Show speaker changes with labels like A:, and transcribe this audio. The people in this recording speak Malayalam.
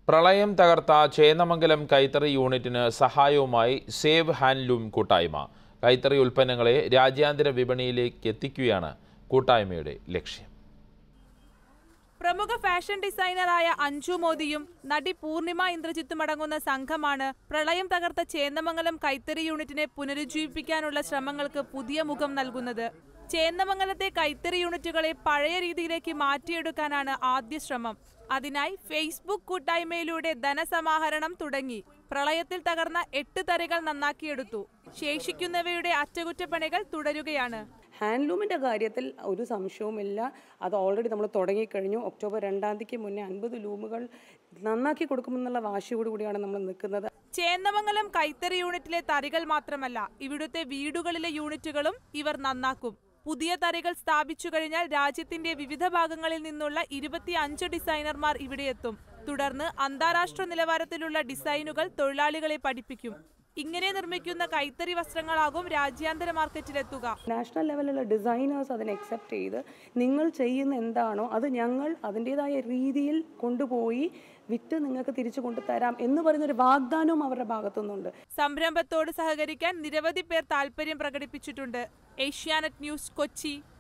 A: പ്രളയം തകർത്ത ചേന്നമംഗലം കൈത്തറി യൂണിറ്റിന് സഹായവുമായി സേവ് ഹാൻഡ്ലൂം കൂട്ടായ്മ കൈത്തറി ഉൽപ്പന്നങ്ങളെ രാജ്യാന്തര വിപണിയിലേക്ക് എത്തിക്കുകയാണ് കൂട്ടായ്മയുടെ ലക്ഷ്യം
B: പ്രമുഖ ഫാഷൻ ഡിസൈനറായ അഞ്ജു മോദിയും നടി പൂർണിമ ഇന്ദ്രജിത്തും അടങ്ങുന്ന സംഘമാണ് പ്രളയം തകർത്ത ചേന്നമംഗലം കൈത്തറി യൂണിറ്റിനെ പുനരുജ്ജീവിപ്പിക്കാനുള്ള ശ്രമങ്ങൾക്ക് പുതിയ മുഖം നൽകുന്നത് ചേന്നമംഗലത്തെ കൈത്തറി യൂണിറ്റുകളെ പഴയ രീതിയിലേക്ക് മാറ്റിയെടുക്കാനാണ് ആദ്യ ശ്രമം അതിനായി ഫേസ്ബുക്ക് കൂട്ടായ്മയിലൂടെ ധനസമാഹരണം തുടങ്ങി പ്രളയത്തിൽ തകർന്ന എട്ട് തറികൾ നന്നാക്കിയെടുത്തു ശേഷിക്കുന്നവയുടെ അറ്റകുറ്റപ്പണികൾ തുടരുകയാണ്
C: ഹാൻഡ്ലൂമിൻ്റെ കാര്യത്തിൽ ഒരു സംശയവുമില്ല അത് ഓൾറെഡി നമ്മൾ തുടങ്ങിക്കഴിഞ്ഞു ഒക്ടോബർ രണ്ടാം തീയതിക്ക് മുന്നേ അൻപത് ലൂമുകൾ നന്നാക്കി കൊടുക്കുമെന്നുള്ള വാശിയോട് കൂടിയാണ് നമ്മൾ നിൽക്കുന്നത്
B: ചേന്നമംഗലം കൈത്തറി യൂണിറ്റിലെ തറികൾ മാത്രമല്ല ഇവിടുത്തെ വീടുകളിലെ യൂണിറ്റുകളും ഇവർ നന്നാക്കും പുതിയ തറികൾ സ്ഥാപിച്ചു കഴിഞ്ഞാൽ രാജ്യത്തിന്റെ വിവിധ ഭാഗങ്ങളിൽ നിന്നുള്ള ഇരുപത്തി അഞ്ച് ഡിസൈനർമാർ ഇവിടെ എത്തും തുടർന്ന് അന്താരാഷ്ട്ര നിലവാരത്തിലുള്ള ഡിസൈനുകൾ തൊഴിലാളികളെ പഠിപ്പിക്കും ഇങ്ങനെ നിർമ്മിക്കുന്ന കൈത്തറി വസ്ത്രങ്ങളാകും രാജ്യാന്തര മാർക്കറ്റിലെത്തുക
C: നാഷണൽ ലെവലിലുള്ള ഡിസൈനേഴ്സ് അതിനെ അക്സെപ്റ്റ് ചെയ്ത് നിങ്ങൾ ചെയ്യുന്ന എന്താണോ അത് ഞങ്ങൾ അതിൻ്റെതായ രീതിയിൽ കൊണ്ടുപോയി വിറ്റ് നിങ്ങൾക്ക് തിരിച്ചു കൊണ്ടുതരാം എന്ന് പറയുന്നൊരു വാഗ്ദാനവും അവരുടെ ഭാഗത്തുനിന്നുണ്ട്
B: സംരംഭത്തോട് സഹകരിക്കാൻ നിരവധി പേർ താൽപര്യം പ്രകടിപ്പിച്ചിട്ടുണ്ട് ഏഷ്യാനെറ്റ് ന്യൂസ് കൊച്ചി